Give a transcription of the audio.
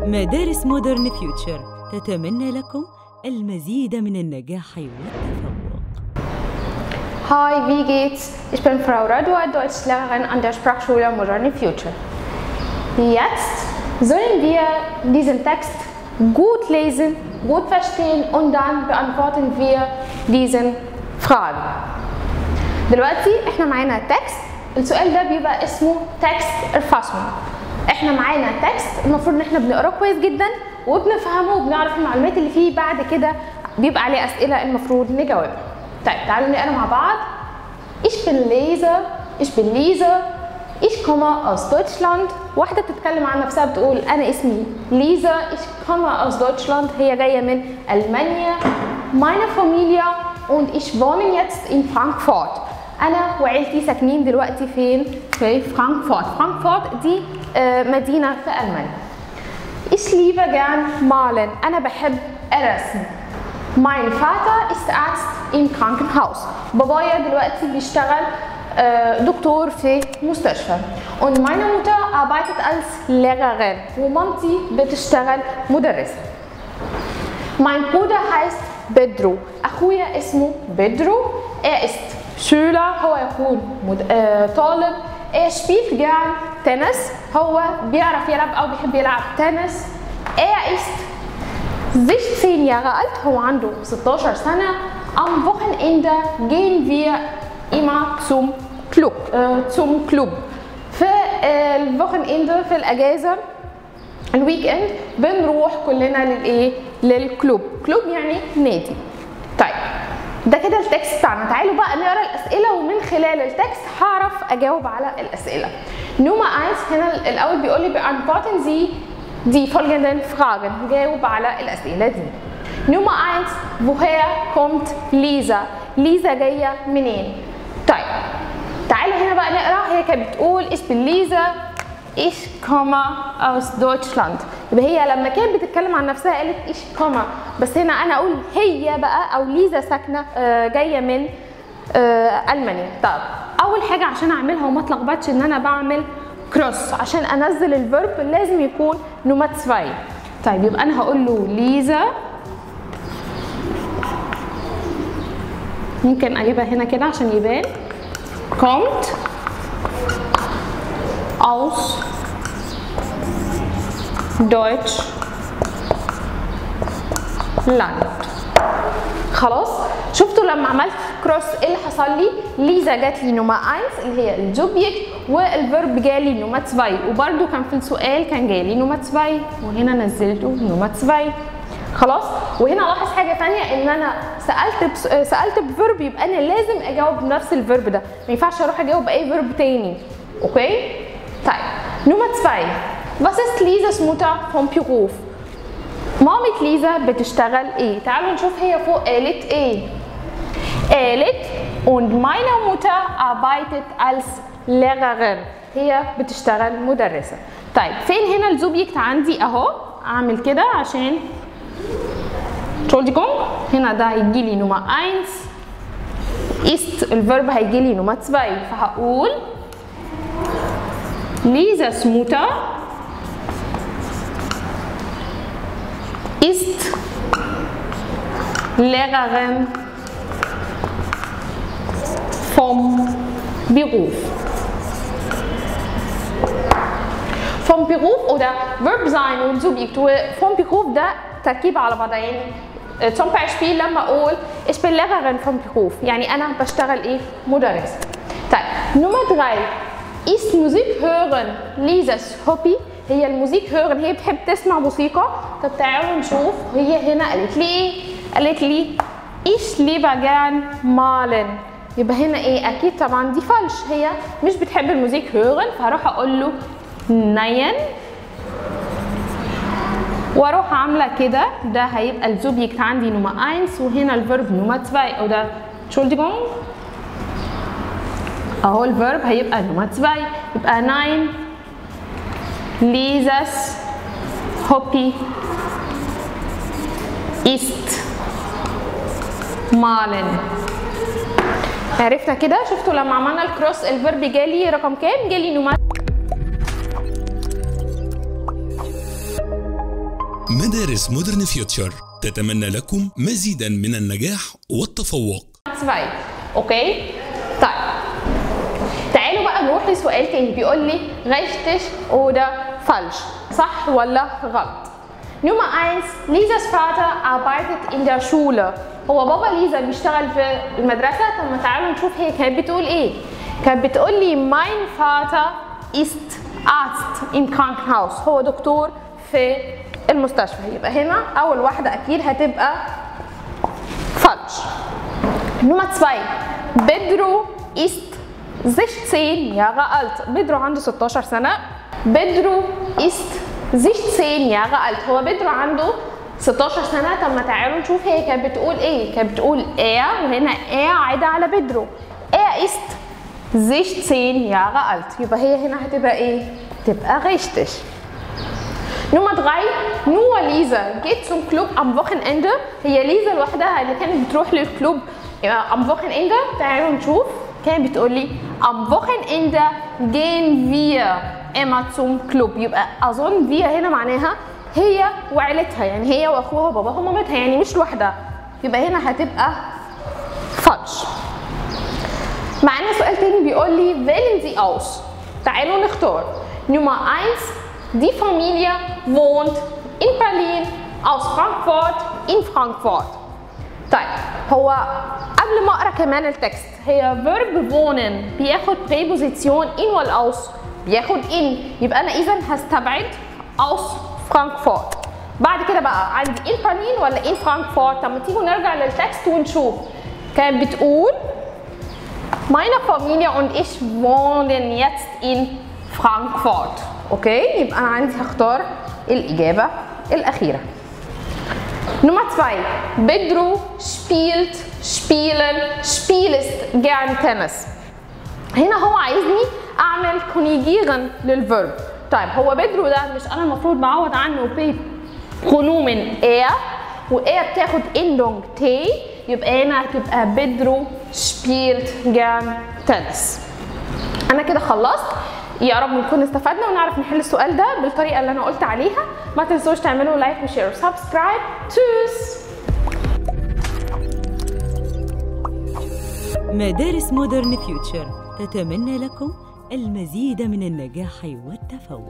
مدارس مودرن فيوتشر تتمنى لكم المزيد من النجاح والتفوق Hi, wie geht's? Ich bin Frau Radua, Deutschlehrerin an der Sprachschule Moderne Future. Jetzt sollen wir diesen Text gut lesen, gut verstehen und dann beantworten wir diesen Fragen. دلوقتي احنا معانا تكست السؤال ده بيبقى اسمه تكست الفصل احنا معانا تكست المفروض ان احنا بنقراه كويس جدا وبنفهمه وبنعرف المعلومات اللي فيه بعد كده بيبقى عليه اسئله المفروض نجاوبها طيب تعالوا نقرا مع بعض Ich bin Leser, ich bin Lisa, ich komme aus Deutschland. واحدة بتتكلم عن نفسها بتقول أنا اسمي ليزا, ich komme aus Deutschland. هي جاية من ألمانيا. Meine Familie und ich wohne jetzt in Frankfurt. أنا وعيلتي ساكنين دلوقتي فين؟ في فرانكفورت. فرانكفورت دي آه، مدينة في ألمانيا. Ich liebe gern malen. أنا بحب الرسم. Mein Vater ist Arzt im Krankenhaus. بابايا دلوقتي بيشتغل آه، دكتور في مستشفى. Und meine Mutter arbeitet als Lehrerin. ومامتي بتشتغل مدرسة. Mein Bruder heißt Bedro. أخويا اسمه بدرو. Er ist Schüler. هو يكون مد... آه، طالب. Er spielt gern Tennis. هو بيعرف يلعب أو بيحب يلعب تنس. Er ist 16 Jahre alt, هو عنده 16 سنة. Am Wochenende gehen wir immer zum Club. Äh, zum Club. في آه، الوochenende في الأجازة الويك اند بنروح كلنا للايه؟ للكلوب. كلوب يعني نادي. طيب ده كده التكست بتاعنا تعالوا بقى نقرا الاسئله ومن خلال التكست هعرف اجاوب على الاسئله نوما 1 هنا الاول بيقول لي beantworten Sie die folgenden Fragen جاوب على الاسئله دي نوما 1 woher kommt Lisa ليزا جايه منين طيب تعالوا هنا بقى نقرا هي كانت بتقول ich bin Lisa ich komme aus Deutschland يبقى هي لما كانت بتتكلم عن نفسها قالت ich komme بس هنا انا اقول هي بقى او ليزا ساكنه آه، جايه من آه، المانيا طب اول حاجه عشان اعملها وما اتلخبطش ان انا بعمل كروس عشان انزل الفيرب لازم يكون نومات 2 طيب يبقى انا هقول له ليزا ممكن اجيبها هنا كده عشان يبان kommt aus Deutschland خلاص شفتوا لما عملت كروس ايه اللي حصل لي ليزا جات لي نوما 1 اللي هي الجوبيكت والفيرب جالي نوما 2 وبرده كان في السؤال كان جالي نوما 2 وهنا نزلته نوما 2 خلاص وهنا لاحظ حاجه ثانيه ان انا سالت بس... سالت بفيرب يبقى انا لازم اجاوب بنفس الفيرب ده ما ينفعش اروح اجاوب باي فيرب تاني اوكي طيب نمرة 2 Was ist Lisas Mutter vom Beruf? مامة ليزا بتشتغل ايه؟ تعالوا نشوف هي فوق قالت ايه؟ قالت und meine Mutter arbeitet als Lehrerin هي بتشتغل مدرسة طيب فين هنا الزوبجكت عندي اهو اعمل كده عشان Entschuldigung هنا ده هيجي لي نمرة 1 ist الفيرب هيجي لي نمرة 2 فهقول Lisas Mutter ist Lehrerin vom Beruf. Vom Beruf oder Verb sein والسوبجكت وفom Beruf ده تركيب على بعضها يعني zum Beispiel لما اقول ich bin Lehrerin vom Beruf يعني انا بشتغل ايه مدرس طيب Nummer 3 ist Musik hören Lisas Hobby هي الموسيقى hören هي بتحب تسمع موسيقى طب تعالوا نشوف هي هنا قالت لي ايه قالت لي ich liebe gern malen يبقى هنا ايه اكيد طبعا دي فالش هي مش بتحب الموسيقى hören فهروح اقول له nein واروح عامله كده ده هيبقى الزوبجكت عندي نمرة 1 وهنا الفيرب نمرة 2 او ده Entschuldigung اهو الفيرب هيبقى نمرة 2 يبقى 9 Lisas Hobby ist malen عرفنا كده شفتوا لما عملنا الكروس الفيرب جالي رقم كام جالي نمرة مدارس مودرن فيوتشر تتمنى لكم مزيدا من النجاح والتفوق 2 اوكي طيب تعالوا بقى نروح لسؤال تاني بيقول لي richtig oder falsch صح ولا غلط Nummer 1 Lisas Vater arbeitet in der Schule هو بابا ليزا بيشتغل في المدرسة طب ما تعالوا نشوف هي كانت بتقول ايه كانت بتقول لي mein Vater ist Arzt im Krankenhaus هو دكتور في المستشفى يبقى هنا أول واحدة أكيد هتبقى falsch Nummer 2. Bedro ist 16 Jahre alt. بدرو عنده 16 سنة. بدرو ist 16 Jahre alt. هو بدرو عنده 16 سنة طب ما تعالوا نشوف هي كانت بتقول ايه؟ كانت بتقول er وهنا er عايدة على بدرو. Er ist 16 Jahre alt. يبقى هي هنا هتبقى ايه؟ تبقى richtig. Nummer 3 nur Lisa geht zum Club am Wochenende هي ليزا لوحدها اللي كانت بتروح للكلوب am Wochenende تعالوا نشوف كانت بتقول لي am Wochenende gehen wir immer zum Club يبقى اظن wir هنا معناها هي وعيلتها يعني هي واخوها وباباها ومامتها يعني مش لوحدها يبقى هنا هتبقى falsch معانا سؤال تاني بيقول لي wählen Sie aus تعالوا نختار Nummer 1 Die Familie wohnt in Berlin aus Frankfurt in Frankfurt طيب هو قبل ما اقرا كمان التكست هي verb wohnen بياخد preposition in ولا aus بياخد in يبقى انا اذا هستبعد aus Frankfurt بعد كده بقى عندي in Berlin ولا in Frankfurt طب ما تيجوا نرجع للتكست ونشوف كانت بتقول Meine Familie und ich wohnen jetzt in Frankfurt. اوكي يبقى انا عندي هختار الاجابه الاخيره. Nummer 2. Bedru spielt, spielen, spielst gern Tennis. هنا هو عايزني اعمل كونيجيرن للفيرب. طيب هو بدرو ده مش انا المفروض بعوض عنه ب pronomen er وايه بتاخد endung t يبقى هنا هتبقى بدرو spielt gern Tennis. انا كده خلصت يا رب نكون استفدنا ونعرف نحل السؤال ده بالطريقه اللي انا قلت عليها ما تنسوش تعملوا لايك وشير وسبسكرايب تشوس مدارس مودرن فيوتشر تتمنى لكم المزيد من النجاح والتفوق